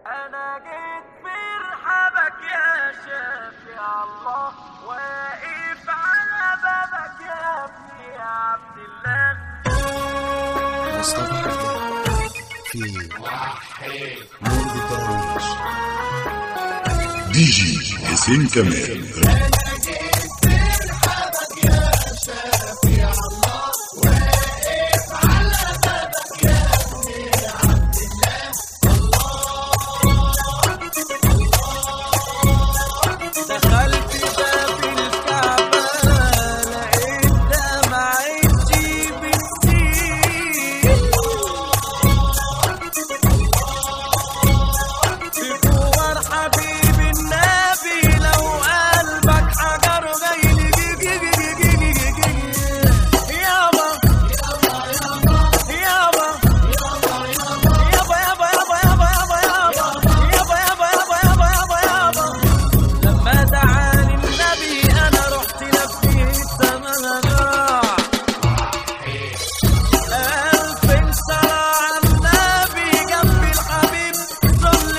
انا جيت في رحابك يا شافع الله واقف على بابك يا ابني يا عبد الله مصطفى حكيم في مولد الدراويش دي جي حسين كمال دخلت باب الكعبة لقيت دمعتي بتسيل بجوار حبيب النبي لو قلبك حجر غير يابا يابا يابا يابا يابا يابا يابا يابا يابا يابا يابا يابا يابا يابا لما دعاني النبي انا رحت لفيت سماها ألف صلاة على النبي جنب الحبيب صل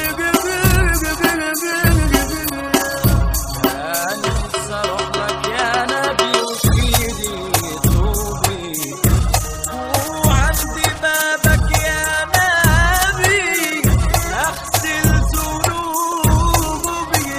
أنا لسه أروح لك يا نبي وفيدي توبي وعندي بابك يا نبي أغسل ذنوبي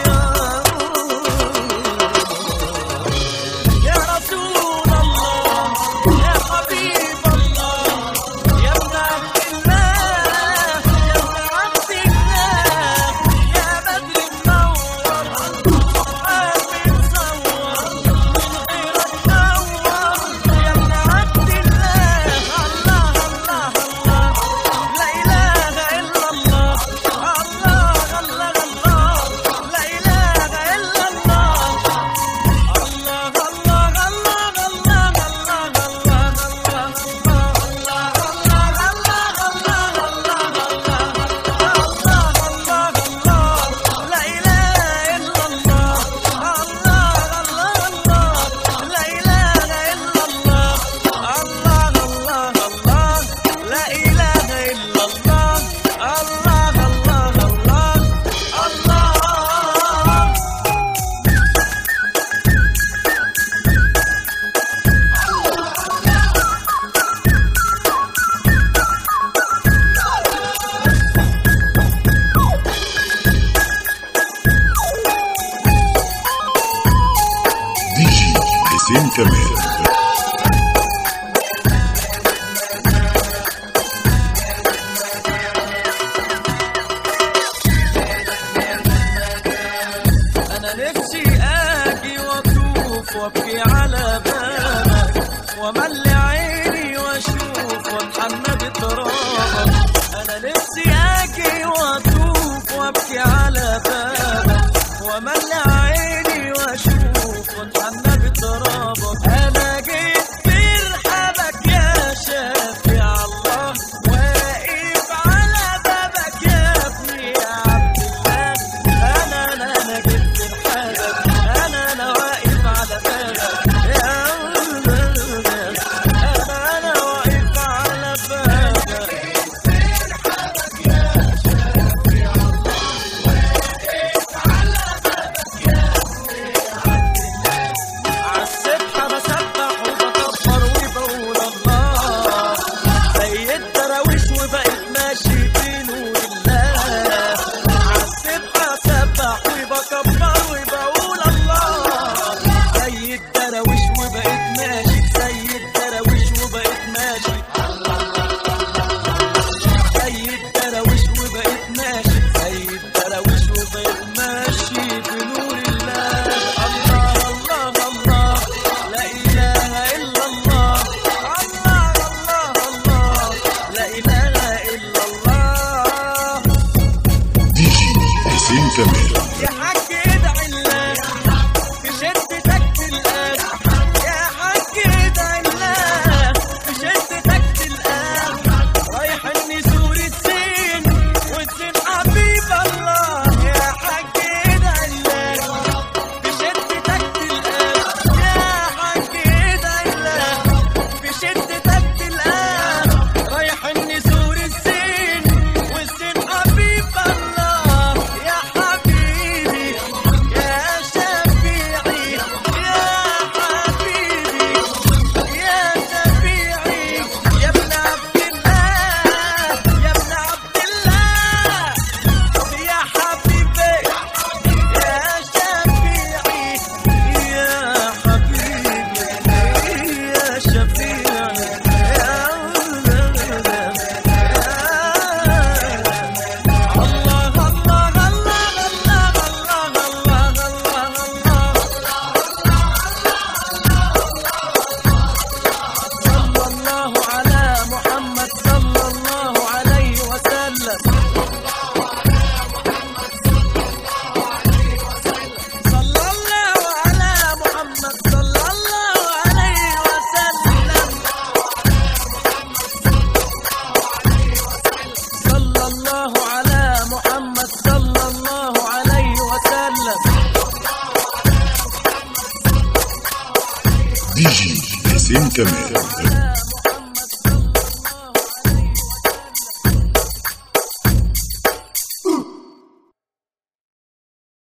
يا رسول الله يا حبيب الله يا ابن عبد الله يا ابن عبد الله يا بدر منور آمن صور من غيرك نور يا ابن عبد الله الله الله الله لا إله إلا الله الله الله الله لا إله إلا الله الله الله الله الله الله الله لا إله إلا الله الله الله الله لا إله إلا الله الله الله الله لا إله إلا الله الله الله الله الله دي جي حسين كمال انا نفسي اجي واطوف وابكي على بابك واملي عيني واشوف واتحنى بترابك انا نفسي اجي واطوف وابكي على بابك واملي عيني واشوف واتحنى بترابك انا جيت في رحابك يا شافع الله واقف على بابك يا ابني يا عبد الله انا انا انا جيت في رحابك انا انا واقف على بابك جي حسين كمال